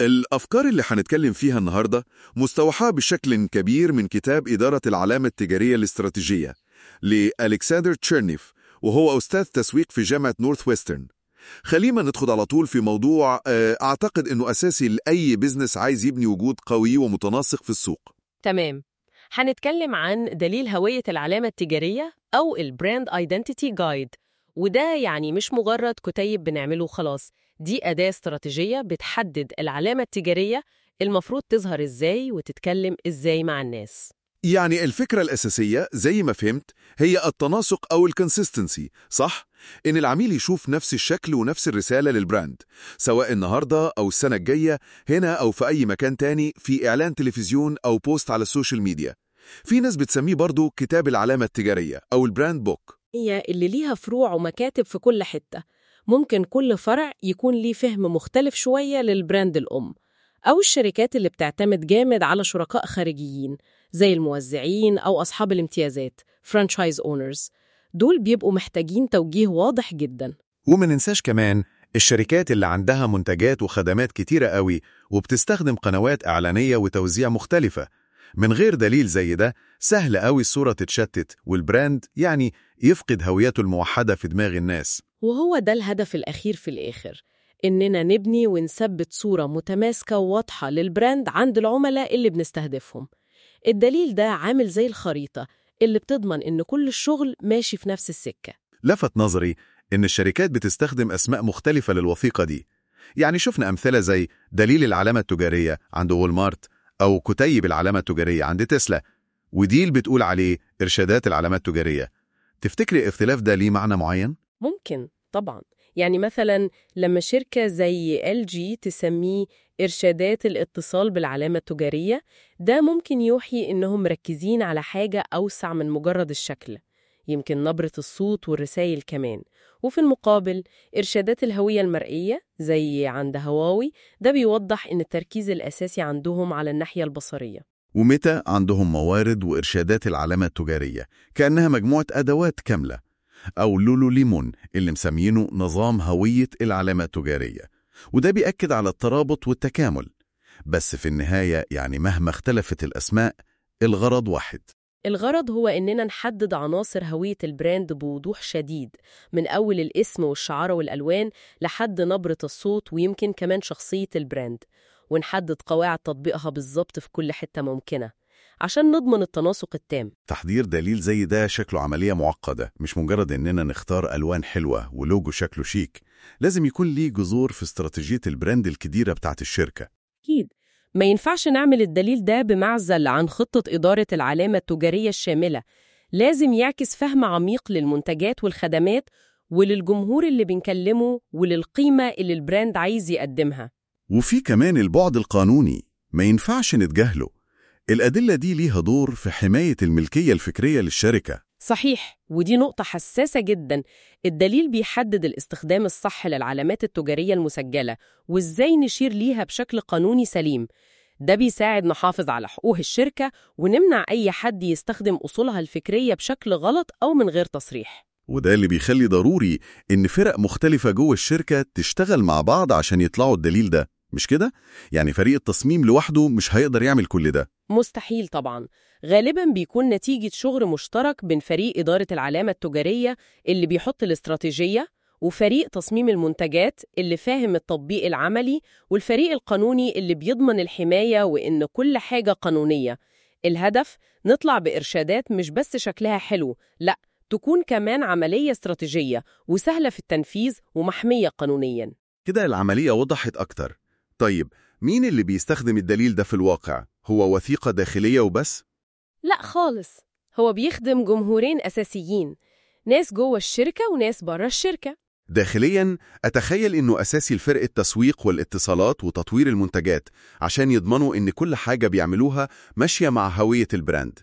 الأفكار اللي هنتكلم فيها النهاردة مستوحاة بشكل كبير من كتاب إدارة العلامة التجارية الاستراتيجية لألكسندر تشيرنيف وهو أستاذ تسويق في جامعة نورث ويسترن خلينا ندخل على طول في موضوع آه، أعتقد أنه أساسي لأي بزنس عايز يبني وجود قوي ومتناسق في السوق تمام هنتكلم عن دليل هوية العلامة التجارية أو البراند ايدنتيتي جايد وده يعني مش مجرد كتيب بنعمله خلاص دي أداة استراتيجية بتحدد العلامة التجارية المفروض تظهر إزاي وتتكلم إزاي مع الناس يعني الفكرة الأساسية زي ما فهمت هي التناسق أو الكونسيستنسي صح؟ إن العميل يشوف نفس الشكل ونفس الرسالة للبراند سواء النهاردة أو السنة الجاية هنا أو في أي مكان تاني في إعلان تلفزيون أو بوست على السوشيال ميديا في ناس بتسميه برضو كتاب العلامة التجارية أو البراند بوك هي اللي ليها فروع ومكاتب في كل حتة ممكن كل فرع يكون ليه فهم مختلف شوية للبراند الأم أو الشركات اللي بتعتمد جامد على شركاء خارجيين زي الموزعين أو أصحاب الامتيازات franchise owners دول بيبقوا محتاجين توجيه واضح جدا وما ننساش كمان الشركات اللي عندها منتجات وخدمات كتيرة قوي وبتستخدم قنوات إعلانية وتوزيع مختلفة من غير دليل زي ده سهل قوي الصورة تتشتت والبراند يعني يفقد هويته الموحدة في دماغ الناس وهو ده الهدف الأخير في الآخر إننا نبني ونثبت صورة متماسكة وواضحة للبراند عند العملاء اللي بنستهدفهم الدليل ده عامل زي الخريطة اللي بتضمن إن كل الشغل ماشي في نفس السكة لفت نظري إن الشركات بتستخدم أسماء مختلفة للوثيقة دي يعني شفنا أمثلة زي دليل العلامة التجارية عند وولمارت أو كتيب العلامة التجارية عند تسلا وديل بتقول عليه إرشادات العلامات التجارية تفتكري الاختلاف ده ليه معنى معين؟ ممكن طبعا يعني مثلا لما شركة زي ال جي تسميه إرشادات الاتصال بالعلامة التجارية ده ممكن يوحي إنهم مركزين على حاجة أوسع من مجرد الشكل يمكن نبرة الصوت والرسائل كمان وفي المقابل إرشادات الهوية المرئية زي عند هواوي ده بيوضح إن التركيز الأساسي عندهم على الناحية البصرية ومتى عندهم موارد وإرشادات العلامة التجارية كأنها مجموعة أدوات كاملة أو لولو ليمون اللي مسمينه نظام هوية العلامة التجارية وده بيأكد على الترابط والتكامل بس في النهاية يعني مهما اختلفت الأسماء الغرض واحد الغرض هو إننا نحدد عناصر هوية البراند بوضوح شديد من أول الاسم والشعار والألوان لحد نبرة الصوت ويمكن كمان شخصية البراند ونحدد قواعد تطبيقها بالظبط في كل حتة ممكنة عشان نضمن التناسق التام تحضير دليل زي ده شكله عملية معقدة مش مجرد إننا نختار ألوان حلوة ولوجو شكله شيك لازم يكون ليه جذور في استراتيجية البراند الكبيرة بتاعت الشركة أكيد ما ينفعش نعمل الدليل ده بمعزل عن خطة إدارة العلامة التجارية الشاملة لازم يعكس فهم عميق للمنتجات والخدمات وللجمهور اللي بنكلمه وللقيمة اللي البراند عايز يقدمها وفي كمان البعد القانوني ما ينفعش نتجاهله الأدلة دي ليها دور في حماية الملكية الفكرية للشركة صحيح ودي نقطة حساسة جدا الدليل بيحدد الاستخدام الصح للعلامات التجارية المسجلة وإزاي نشير ليها بشكل قانوني سليم ده بيساعد نحافظ على حقوق الشركة ونمنع أي حد يستخدم أصولها الفكرية بشكل غلط أو من غير تصريح وده اللي بيخلي ضروري إن فرق مختلفة جوه الشركة تشتغل مع بعض عشان يطلعوا الدليل ده مش كده؟ يعني فريق التصميم لوحده مش هيقدر يعمل كل ده مستحيل طبعا غالبا بيكون نتيجة شغل مشترك بين فريق إدارة العلامة التجارية اللي بيحط الاستراتيجية وفريق تصميم المنتجات اللي فاهم التطبيق العملي والفريق القانوني اللي بيضمن الحماية وإن كل حاجة قانونية الهدف نطلع بإرشادات مش بس شكلها حلو لأ تكون كمان عملية استراتيجية وسهلة في التنفيذ ومحمية قانونياً كده العملية وضحت أكتر طيب مين اللي بيستخدم الدليل ده في الواقع؟ هو وثيقة داخلية وبس؟ لا خالص هو بيخدم جمهورين أساسيين ناس جوه الشركة وناس بره الشركة داخليا أتخيل إنه أساسي لفرق التسويق والاتصالات وتطوير المنتجات عشان يضمنوا إن كل حاجة بيعملوها ماشية مع هوية البراند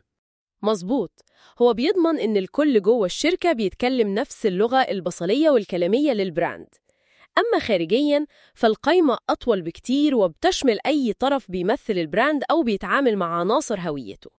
مظبوط هو بيضمن إن الكل جوه الشركة بيتكلم نفس اللغة البصرية والكلامية للبراند أما خارجياً فالقايمة أطول بكتير وبتشمل أي طرف بيمثل البراند أو بيتعامل مع عناصر هويته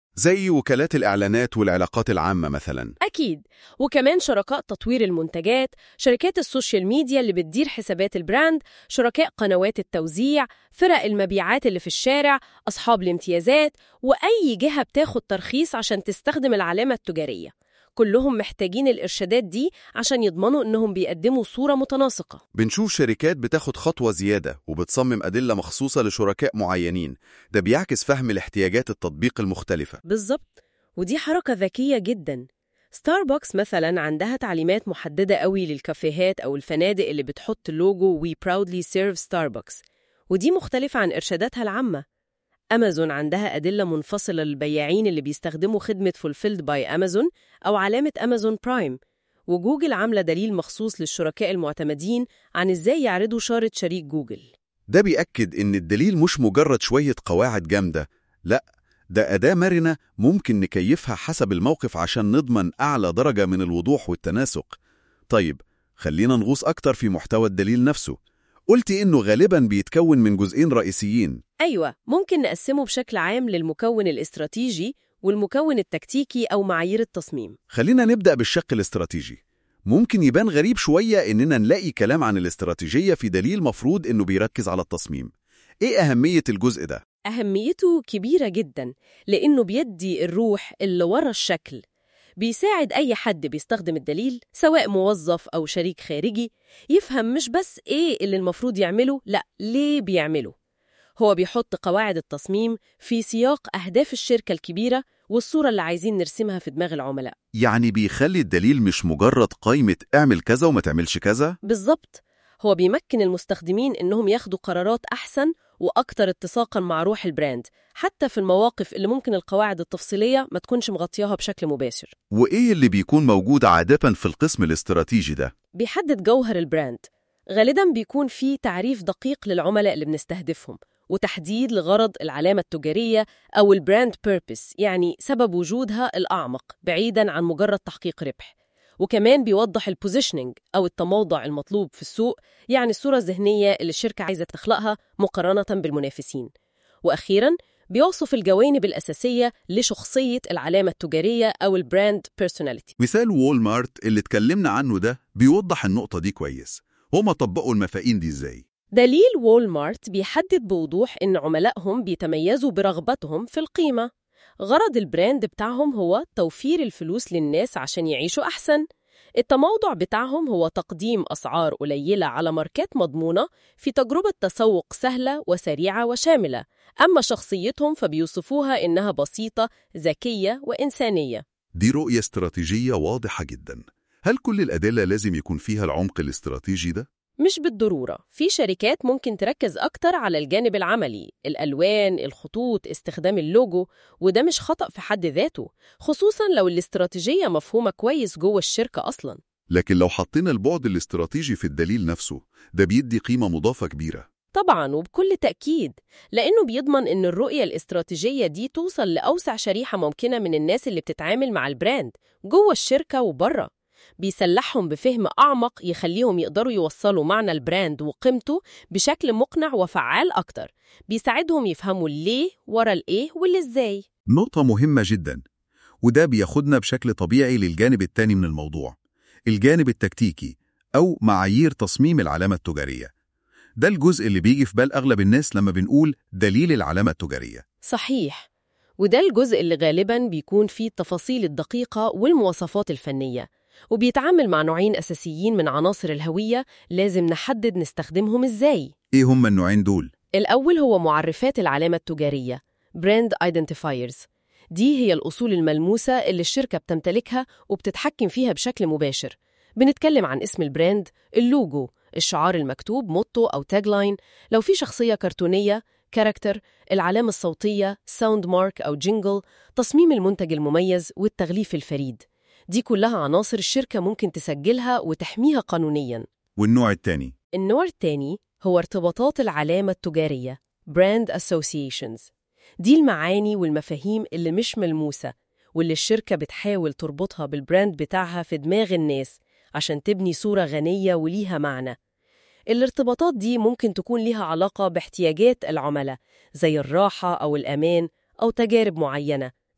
زي وكالات الإعلانات والعلاقات العامة مثلا أكيد وكمان شركاء تطوير المنتجات شركات السوشيال ميديا اللي بتدير حسابات البراند شركاء قنوات التوزيع فرق المبيعات اللي في الشارع أصحاب الامتيازات وأي جهة بتاخد ترخيص عشان تستخدم العلامة التجارية كلهم محتاجين الإرشادات دي عشان يضمنوا إنهم بيقدموا صورة متناسقة بنشوف شركات بتاخد خطوة زيادة وبتصمم أدلة مخصوصة لشركاء معينين ده بيعكس فهم الاحتياجات التطبيق المختلفة بالظبط ودي حركة ذكية جدا ستاربكس مثلا عندها تعليمات محددة قوي للكافيهات أو الفنادق اللي بتحط لوجو We proudly serve Starbucks ودي مختلفة عن إرشاداتها العامة أمازون عندها أدلة منفصلة للبياعين اللي بيستخدموا خدمة Fulfilled by Amazon أو علامة أمازون برايم وجوجل عاملة دليل مخصوص للشركاء المعتمدين عن إزاي يعرضوا شارة شريك جوجل ده بيأكد إن الدليل مش مجرد شوية قواعد جامدة لا ده أداة مرنة ممكن نكيفها حسب الموقف عشان نضمن أعلى درجة من الوضوح والتناسق طيب خلينا نغوص أكتر في محتوى الدليل نفسه قلتي إنه غالباً بيتكون من جزئين رئيسيين أيوة ممكن نقسمه بشكل عام للمكون الاستراتيجي والمكون التكتيكي أو معايير التصميم خلينا نبدأ بالشق الاستراتيجي ممكن يبان غريب شوية إننا نلاقي كلام عن الاستراتيجية في دليل مفروض إنه بيركز على التصميم إيه أهمية الجزء ده؟ أهميته كبيرة جدا لأنه بيدي الروح اللي ورا الشكل بيساعد أي حد بيستخدم الدليل سواء موظف أو شريك خارجي يفهم مش بس إيه اللي المفروض يعمله لأ ليه بيعمله هو بيحط قواعد التصميم في سياق أهداف الشركة الكبيرة والصورة اللي عايزين نرسمها في دماغ العملاء يعني بيخلي الدليل مش مجرد قائمة اعمل كذا وما تعملش كذا بالظبط هو بيمكن المستخدمين إنهم ياخدوا قرارات أحسن وأكتر اتساقا مع روح البراند حتى في المواقف اللي ممكن القواعد التفصيلية ما تكونش مغطياها بشكل مباشر وإيه اللي بيكون موجود عادة في القسم الاستراتيجي ده؟ بيحدد جوهر البراند غالبا بيكون في تعريف دقيق للعملاء اللي بنستهدفهم وتحديد لغرض العلامة التجارية أو البراند بيربس يعني سبب وجودها الأعمق بعيداً عن مجرد تحقيق ربح وكمان بيوضح البوزيشننج أو التموضع المطلوب في السوق يعني الصورة الذهنية اللي الشركة عايزة تخلقها مقارنة بالمنافسين وأخيراً بيوصف الجوانب الأساسية لشخصية العلامة التجارية أو البراند بيرسوناليتي مثال وول مارت اللي اتكلمنا عنه ده بيوضح النقطة دي كويس هما طبقوا المفاهيم دي ازاي دليل وول مارت بيحدد بوضوح إن عملائهم بيتميزوا برغبتهم في القيمة غرض البراند بتاعهم هو توفير الفلوس للناس عشان يعيشوا أحسن التموضع بتاعهم هو تقديم أسعار قليلة على ماركات مضمونة في تجربة تسوق سهلة وسريعة وشاملة أما شخصيتهم فبيوصفوها إنها بسيطة ذكية وإنسانية دي رؤية استراتيجية واضحة جدا هل كل الأدلة لازم يكون فيها العمق الاستراتيجي ده؟ مش بالضرورة في شركات ممكن تركز أكتر على الجانب العملي الألوان، الخطوط، استخدام اللوجو وده مش خطأ في حد ذاته خصوصاً لو الاستراتيجية مفهومة كويس جوه الشركة أصلاً لكن لو حطينا البعد الاستراتيجي في الدليل نفسه ده بيدي قيمة مضافة كبيرة طبعاً وبكل تأكيد لأنه بيضمن إن الرؤية الاستراتيجية دي توصل لأوسع شريحة ممكنة من الناس اللي بتتعامل مع البراند جوه الشركة وبره بيسلحهم بفهم أعمق يخليهم يقدروا يوصلوا معنى البراند وقيمته بشكل مقنع وفعال أكتر بيساعدهم يفهموا الليه ورا الإيه والإزاي نقطة مهمة جدا وده بياخدنا بشكل طبيعي للجانب التاني من الموضوع الجانب التكتيكي أو معايير تصميم العلامة التجارية ده الجزء اللي بيجي في بال أغلب الناس لما بنقول دليل العلامة التجارية صحيح وده الجزء اللي غالباً بيكون فيه التفاصيل الدقيقة والمواصفات الفنية وبيتعامل مع نوعين أساسيين من عناصر الهوية لازم نحدد نستخدمهم إزاي إيه هم النوعين دول؟ الأول هو معرفات العلامة التجارية Brand Identifiers دي هي الأصول الملموسة اللي الشركة بتمتلكها وبتتحكم فيها بشكل مباشر بنتكلم عن اسم البراند، اللوجو، الشعار المكتوب موتو أو تاجلاين لو في شخصية كرتونية كاركتر، العلامة الصوتية ساوند مارك أو جينجل تصميم المنتج المميز والتغليف الفريد دي كلها عناصر الشركة ممكن تسجلها وتحميها قانونياً والنوع التاني النوع الثاني هو ارتباطات العلامة التجارية Brand Associations دي المعاني والمفاهيم اللي مش ملموسة واللي الشركة بتحاول تربطها بالبراند بتاعها في دماغ الناس عشان تبني صورة غنية وليها معنى الارتباطات دي ممكن تكون ليها علاقة باحتياجات العملاء زي الراحة أو الأمان أو تجارب معينة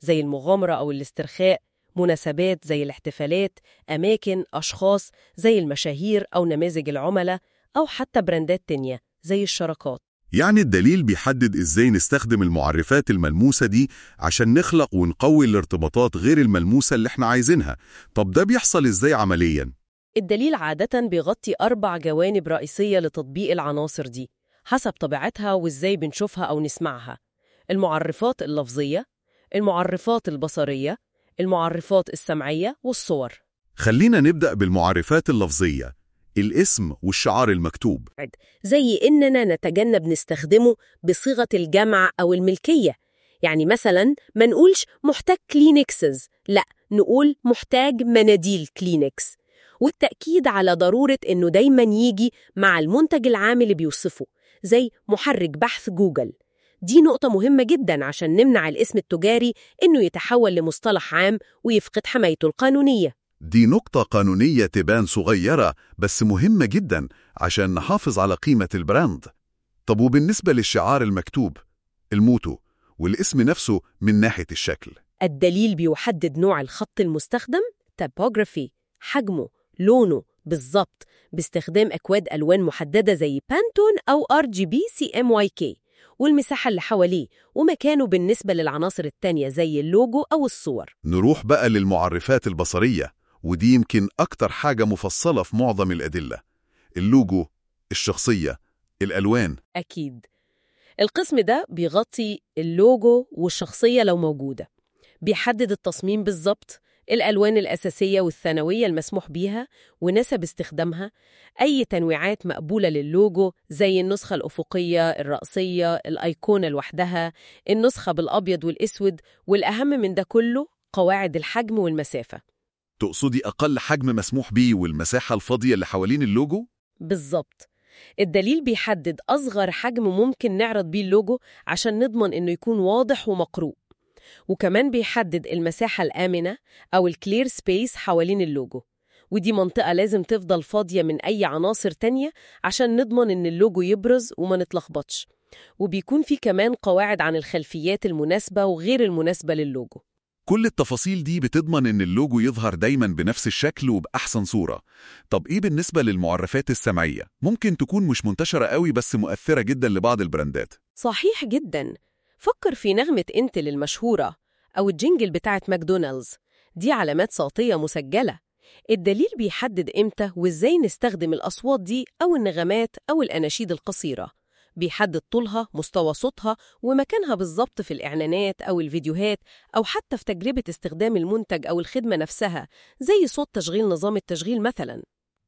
زي المغامرة أو الاسترخاء مناسبات زي الاحتفالات أماكن أشخاص زي المشاهير أو نماذج العملاء أو حتى براندات تانية زي الشراكات يعني الدليل بيحدد إزاي نستخدم المعرفات الملموسة دي عشان نخلق ونقوي الارتباطات غير الملموسة اللي احنا عايزينها طب ده بيحصل إزاي عملياً؟ الدليل عادة بيغطي أربع جوانب رئيسية لتطبيق العناصر دي حسب طبيعتها وإزاي بنشوفها أو نسمعها المعرفات اللفظية المعرفات البصرية المعرفات السمعية والصور خلينا نبدأ بالمعرفات اللفظية الاسم والشعار المكتوب زي إننا نتجنب نستخدمه بصيغة الجمع أو الملكية يعني مثلا ما نقولش محتاج كلينكسز لا نقول محتاج مناديل كلينكس والتأكيد على ضرورة إنه دايما يجي مع المنتج العام اللي بيوصفه زي محرك بحث جوجل دي نقطة مهمة جدا عشان نمنع الاسم التجاري إنه يتحول لمصطلح عام ويفقد حمايته القانونية دي نقطة قانونية تبان صغيرة بس مهمة جدا عشان نحافظ على قيمة البراند طب وبالنسبة للشعار المكتوب الموتو والاسم نفسه من ناحية الشكل الدليل بيحدد نوع الخط المستخدم typography حجمه لونه بالظبط باستخدام أكواد ألوان محددة زي بانتون أو RGB CMYK والمساحة اللي حواليه ومكانه بالنسبة للعناصر التانية زي اللوجو أو الصور نروح بقى للمعرفات البصرية ودي يمكن أكتر حاجة مفصلة في معظم الأدلة اللوجو الشخصية الألوان أكيد القسم ده بيغطي اللوجو والشخصية لو موجودة بيحدد التصميم بالظبط الألوان الأساسية والثانوية المسموح بيها ونسب استخدامها أي تنويعات مقبولة للوجو زي النسخة الأفقية الرأسية الأيقونة لوحدها النسخة بالأبيض والأسود والأهم من ده كله قواعد الحجم والمسافة تقصدي أقل حجم مسموح بيه والمساحة الفاضية اللي حوالين اللوجو؟ بالظبط الدليل بيحدد أصغر حجم ممكن نعرض بيه اللوجو عشان نضمن إنه يكون واضح ومقروء وكمان بيحدد المساحة الآمنة أو الكلير سبيس حوالين اللوجو ودي منطقة لازم تفضل فاضية من أي عناصر تانية عشان نضمن إن اللوجو يبرز وما نتلخبطش وبيكون في كمان قواعد عن الخلفيات المناسبة وغير المناسبة للوجو كل التفاصيل دي بتضمن إن اللوجو يظهر دايما بنفس الشكل وبأحسن صورة طب إيه بالنسبة للمعرفات السمعية؟ ممكن تكون مش منتشرة قوي بس مؤثرة جدا لبعض البراندات صحيح جدا فكر في نغمة انتل المشهورة أو الجينجل بتاعت ماكدونالدز دي علامات صوتية مسجلة الدليل بيحدد إمتى وإزاي نستخدم الأصوات دي أو النغمات أو الأناشيد القصيرة بيحدد طولها مستوى صوتها ومكانها بالظبط في الإعلانات أو الفيديوهات أو حتى في تجربة استخدام المنتج أو الخدمة نفسها زي صوت تشغيل نظام التشغيل مثلاً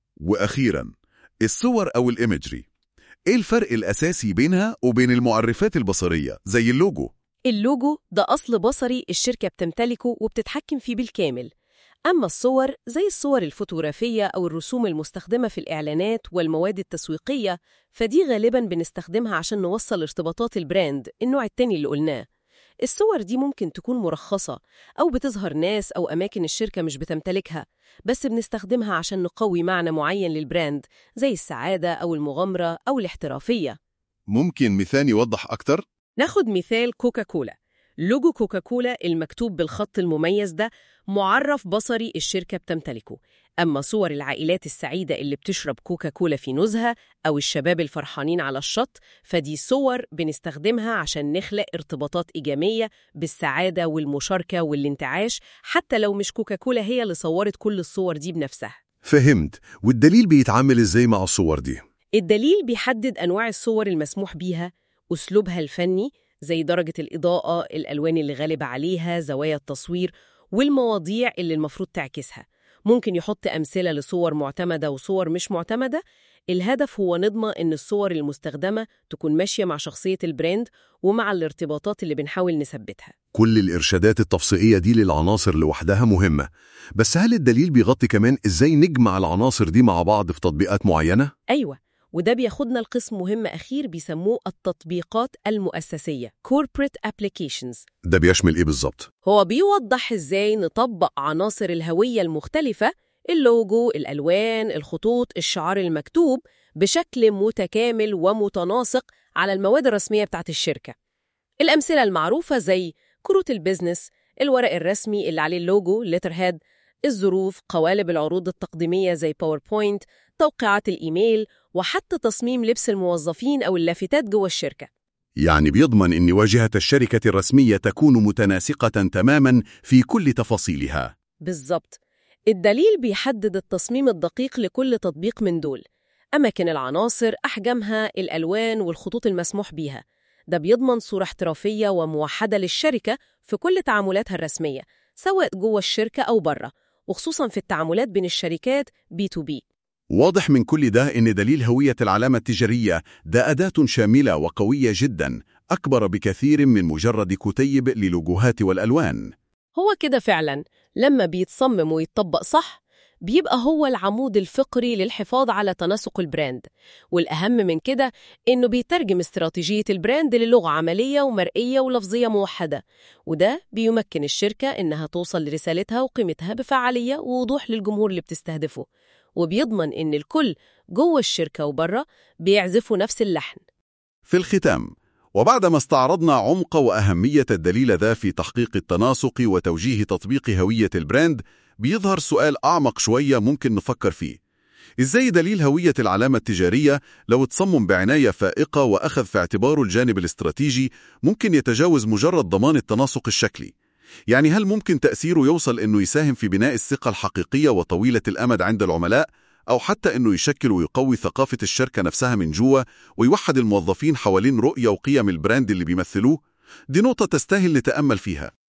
وأخيرا الصور أو الإيمجري إيه الفرق الأساسي بينها وبين المعرفات البصرية زي اللوجو؟ اللوجو ده أصل بصري الشركة بتمتلكه وبتتحكم فيه بالكامل أما الصور زي الصور الفوتوغرافية أو الرسوم المستخدمة في الإعلانات والمواد التسويقية فدي غالباً بنستخدمها عشان نوصل ارتباطات البراند النوع التاني اللي قلناه الصور دي ممكن تكون مرخصة أو بتظهر ناس أو أماكن الشركة مش بتمتلكها بس بنستخدمها عشان نقوي معنى معين للبراند زي السعادة أو المغامرة أو الاحترافية ممكن مثال يوضح أكتر؟ ناخد مثال كوكاكولا لوجو كوكاكولا المكتوب بالخط المميز ده معرف بصري الشركة بتمتلكه أما صور العائلات السعيدة اللي بتشرب كوكاكولا في نزهة أو الشباب الفرحانين على الشط فدي صور بنستخدمها عشان نخلق ارتباطات إيجابية بالسعادة والمشاركة والانتعاش حتى لو مش كوكاكولا هي اللي صورت كل الصور دي بنفسها فهمت والدليل بيتعامل ازاي مع الصور دي الدليل بيحدد أنواع الصور المسموح بيها أسلوبها الفني زي درجة الإضاءة، الألوان اللي غالبة عليها، زوايا التصوير، والمواضيع اللي المفروض تعكسها. ممكن يحط أمثلة لصور معتمدة وصور مش معتمدة. الهدف هو نضمن إن الصور المستخدمة تكون ماشية مع شخصية البراند ومع الارتباطات اللي بنحاول نثبتها. كل الإرشادات التفصيلية دي للعناصر لوحدها مهمة بس هل الدليل بيغطي كمان ازاي نجمع العناصر دي مع بعض في تطبيقات معينة؟ أيوة وده بياخدنا لقسم مهم أخير بيسموه التطبيقات المؤسسية Corporate Applications ده بيشمل ايه بالظبط؟ هو بيوضح إزاي نطبق عناصر الهوية المختلفة اللوجو، الألوان، الخطوط، الشعار المكتوب بشكل متكامل ومتناسق على المواد الرسمية بتاعت الشركة الأمثلة المعروفة زي كروت البيزنس، الورق الرسمي اللي عليه اللوجو ليتر هيد الظروف قوالب العروض التقديمية زي باوربوينت توقيعات الإيميل وحتى تصميم لبس الموظفين أو اللافتات جوه الشركة يعني بيضمن إن واجهة الشركة الرسمية تكون متناسقة تماما في كل تفاصيلها بالظبط الدليل بيحدد التصميم الدقيق لكل تطبيق من دول أماكن العناصر أحجامها الألوان والخطوط المسموح بيها ده بيضمن صورة احترافية وموحدة للشركة في كل تعاملاتها الرسمية سواء جوه الشركة أو بره وخصوصا في التعاملات بين الشركات B2B واضح من كل ده إن دليل هوية العلامة التجارية ده أداة شاملة وقوية جدا أكبر بكثير من مجرد كتيب للوجوهات والألوان هو كده فعلا لما بيتصمم ويتطبق صح بيبقى هو العمود الفقري للحفاظ على تناسق البراند والأهم من كده إنه بيترجم استراتيجية البراند للغة عملية ومرئية ولفظية موحدة وده بيمكن الشركة إنها توصل لرسالتها وقيمتها بفعالية ووضوح للجمهور اللي بتستهدفه وبيضمن إن الكل جوه الشركة وبره بيعزفوا نفس اللحن في الختام وبعدما استعرضنا عمق وأهمية الدليل ذا في تحقيق التناسق وتوجيه تطبيق هوية البراند بيظهر سؤال أعمق شوية ممكن نفكر فيه إزاي دليل هوية العلامة التجارية لو تصمم بعناية فائقة وأخذ في اعتباره الجانب الاستراتيجي ممكن يتجاوز مجرد ضمان التناسق الشكلي يعني هل ممكن تأثيره يوصل أنه يساهم في بناء الثقة الحقيقية وطويلة الأمد عند العملاء أو حتى أنه يشكل ويقوي ثقافة الشركة نفسها من جوه ويوحد الموظفين حوالين رؤية وقيم البراند اللي بيمثلوه؟ دي نقطة تستاهل نتأمل فيها